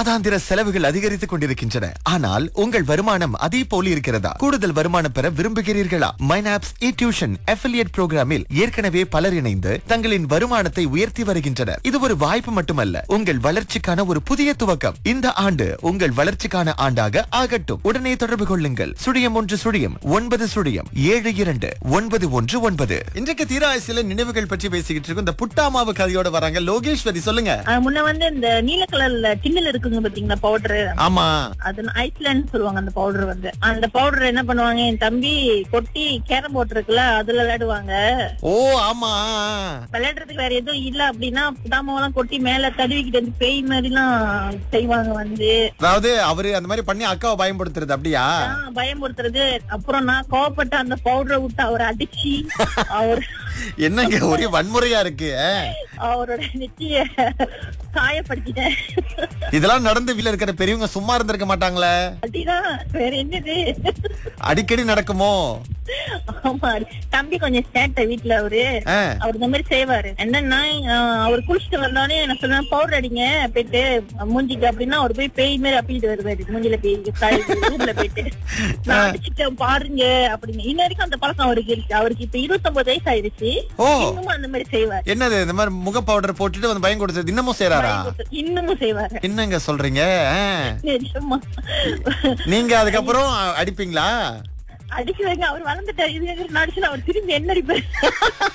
மாதாந்திர செலவுகள் அதிகரித்துக் கொண்டிருக்கின்றன ஆனால் உங்கள் வருமானம் அதே போல இருக்கிறதா கூடுதல் வருமானம் பெற விரும்புகிறீர்களா மைனாப்ஸ் இ டியூஷன் அஃபிலியேட் புரோகிராமில் ஏற்கனவே பலர் இணைந்து தங்களின் வருமானத்தை உயர்த்தி வருகின்றனர் இது ஒரு வாய்ப்பு மட்டுமல்ல உங்கள் வளர்ச்சிக்கான ஒரு புதிய துவக்கம் இந்த ஆண்டு உங்கள் வளர்ச்சிக்கான ஆண்டாக ஆகட்டும் உடனே தொடர்பு கொள்ளுங்கள் சுழியம் ஒன்று சுழியம் ஒன்பது சுழியம் ஏழு இரண்டு ஒன்பது ஒன்று ஒன்பது இன்றைக்கு தீராசில நினைவுகள் பற்றி பேசிக்கிட்டு இருக்கோம் இந்த புட்டாமாவு கதையோட வராங்க லோகேஸ்வரி சொல்லுங்க ஆ, முன்ன வந்து இந்த நீல கலர்ல டின்னில் இருக்குங்க பாத்தீங்களா பவுடர் ஆமா அது ஐஸ்லாண்ட் சொல்லுவாங்க அந்த பவுடர் வந்து அந்த பவுடர் என்ன பண்ணுவாங்க என் தம்பி கொட்டி கேரம் போர்ட் இருக்குல்ல அதுல விளையாடுவாங்க ஓ ஆமா விளையாடுறதுக்கு வேற எதுவும் இல்ல அப்படின்னா புதாமாவெல்லாம் கொட்டி மேல தடுவிக்கிட்டு வந்து பேய் மாதிரி எல்லாம் செய்வாங்க வந்து அதாவது அவரு அந்த மாதிரி பண்ணி அக்காவை பயன்படுத்துறது அப்படியா ஆ, பயமுறுத்துறது அப்புறம் நான் கோவப்பட்டு அந்த பவுடரை விட்டு அவரை அடிச்சு அவர் என்னங்க ஒரே வன்முறையா இருக்கு ஆ? அவரோட நெத்திய காயப்படுத்திட்டேன் இதெல்லாம் நடந்து வீட்டுல இருக்கிற பெரியவங்க சும்மா இருந்திருக்க மாட்டாங்களே அப்படிதான் வேற என்னது அடிக்கடி நடக்குமோ ஆமா தம்பி கொஞ்சம் சேட்டை வீட்டுல அவரு ஆ. அவர் இந்த மாதிரி செய்வாரு என்னன்னா ஆஹ், அவர் குளிச்சுட்டு வந்தோடனே எனக்கு சொன்ன பவுடர் அடிங்க போயிட்டு மூஞ்சிக்கு அப்படின்னா அவர் போய் பேய் மாதிரி அப்பிட்டு வருவாரு மூஞ்சில பேய் காய் ஊர்ல போயிட்டு நான் அடிச்சுட்டேன் பாருங்க அப்படின்னு இன்ன வரைக்கும் அந்த பழக்கம் அவருக்கு இருக்கு அவருக்கு இப்ப இருபத்தொன்பது வயசு ஆயிடுச்சு ஓ இன்னமும் அந்த மாதிரி செய்வாரு என்னது இந்த மாதிரி முக பவுடர் போட்டுட்டு வந்து பயம் கொடுத்தது இன்னமும் செய்யறாரா இன்னமும் செய்வாரு என்னங்க சொல்றீங்க ஆ. நிஜமா நீங்க அதுக்கப்புறம் அடிப்பீங்களா அடிக்கிறாங்க அவர் வளர்ந்துட்டாரு இது நடிச்சு அவர் திரும்பி என்ன அடிப்பாரு